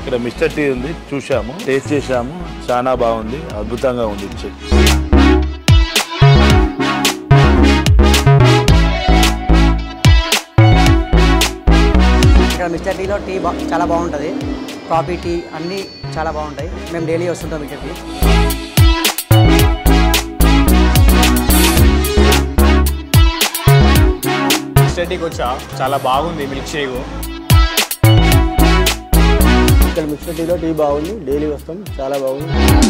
ఇక్కడ mister tea ఉంది చూసాము టేస్ట్ చేసాము చాలా బాగుంది అద్భుతంగా ఉంది చి- ఇక్కడ మిస్టర్ టీలో టీ బా చాలా బాగుంటుంది కాఫీ టీ అన్నీ చాలా బాగుంటాయి మేము డైలీ వస్తుంటాం మిస్టర్ టీ స్టడీకి వచ్చా చాలా బాగుంది మిల్క్ షేక్ ఇక్కడ మిక్సర్ టీలో టీ బాగుంది డైలీ వస్తాం చాలా బాగుంది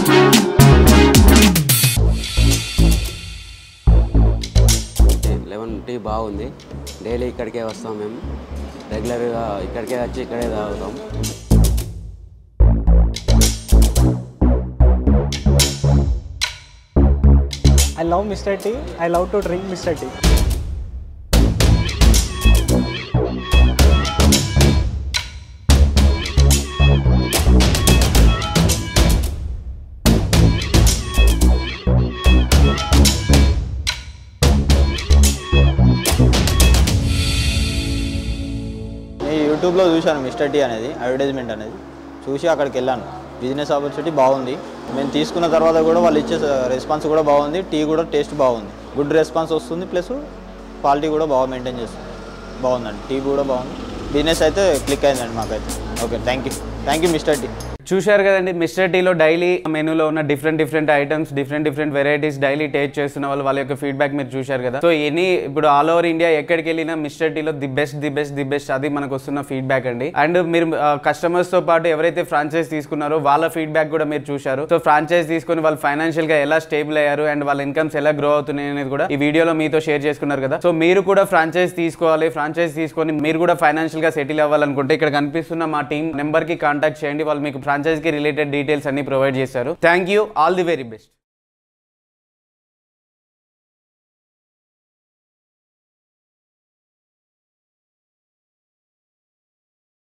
లెమన్ టీ బాగుంది డైలీ ఇక్కడికే వస్తాం మేము రెగ్యులర్గా ఇక్కడికే వచ్చి ఇక్కడే తాగుతాం I love mister tea I love to drink mister tea నేను యూట్యూబ్లో చూశాను మిస్టర్ టీ అనేది అడ్వర్టైజ్మెంట్ అనేది చూసి అక్కడికి వెళ్ళాను బిజినెస్ ఆపర్చునిటీ బాగుంది మేము తీసుకున్న తర్వాత కూడా వాళ్ళు ఇచ్చే రెస్పాన్స్ కూడా బాగుంది టీ కూడా టేస్ట్ బాగుంది గుడ్ రెస్పాన్స్ వస్తుంది ప్లస్ క్వాలిటీ కూడా బాగా మెయింటైన్ చేస్తుంది బాగుందండి టీ కూడా బాగుంది బిజినెస్ అయితే క్లిక్ అయిందండి మాకైతే okay thank you thank you mister tea చూశారు కదండి మిస్టర్ టీలో డైలీ మెనూలో ఉన్న different different items different different varieties daily taste చేస్తున్న వాళ్ళు వాళ్ళ యొక్క ఫీడ్బ్యాక్ మీరు చూశారు కదా సో ఎనీ ఇప్పుడు ఆల్ ఓవర్ ఇండియా ఎక్కడికి వెళ్ళినా మిస్టర్ టీలో the best the best the best అది మనకు వస్తున్న ఫీడ్బ్యాక్ అండి అండ్ మీరు కస్టమర్స్ తో పాటు ఎవరైతే ఫ్రాంచైజ్ తీసుకున్నారో వాళ్ళ ఫీడ్బ్యాక్ కూడా మీరు చూశారు సో ఫ్రాంచైజ్ తీసుకుని వాళ్ళు ఫైనాన్షియల్ గా ఎలా స్టేబుల్ అయ్యారు అండ్ వాళ్ళ ఇన్కమ్స్ ఎలా గ్రో అవుతున్నాయి అనేది కూడా ఈ వీడియోలో మీతో షేర్ చేసుకున్నారు కదా సో మీరు కూడా ఫ్రాంచైజ్ తీసుకోవాలి ఫ్రాంచైజ్ తీసుకొని మీరు కూడా ఫైనాన్షియల్ గా సెటిల్ అవ్వాలనుకుంటే ఇక్కడ కనిపిస్తున్న మా టీం నెంబర్ కి కాంటాక్ట్ చేయండి వాళ్ళు మీకు ఫ్రాంచైజ్ కి రిలేటెడ్ డీటెయిల్స్ అన్ని ప్రొవైడ్ చేస్తారు thank you all the very best